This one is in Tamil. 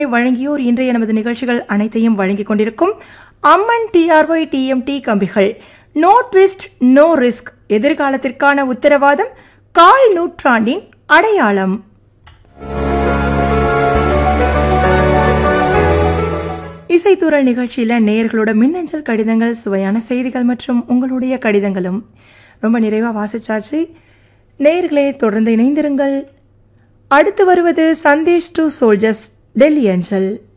வழங்கியோர் இன்றைய நமது நிகழ்ச்சிகள் அனைத்தையும் வழங்கிக் கொண்டிருக்கும் அம்மன் டிஆர்ஒய் டிஎம்டி கம்பிகள் நோ ட்விஸ்ட் நோ ரிஸ்க் எதிர்காலத்திற்கான உத்தரவாதம் கால் நூற்றாண்டின் அடையாளம் இசைத்தூரல் நிகழ்ச்சியில் நேயர்களோட மின்னஞ்சல் கடிதங்கள் சுவையான செய்திகள் மற்றும் உங்களுடைய கடிதங்களும் ரொம்ப நிறைவாக வாசிச்சாச்சு நேயர்களே தொடர்ந்து இணைந்திருங்கள் அடுத்து வருவது சந்தேஷ் டு சோல்ஜர்ஸ் டெல்லி அஞ்சல்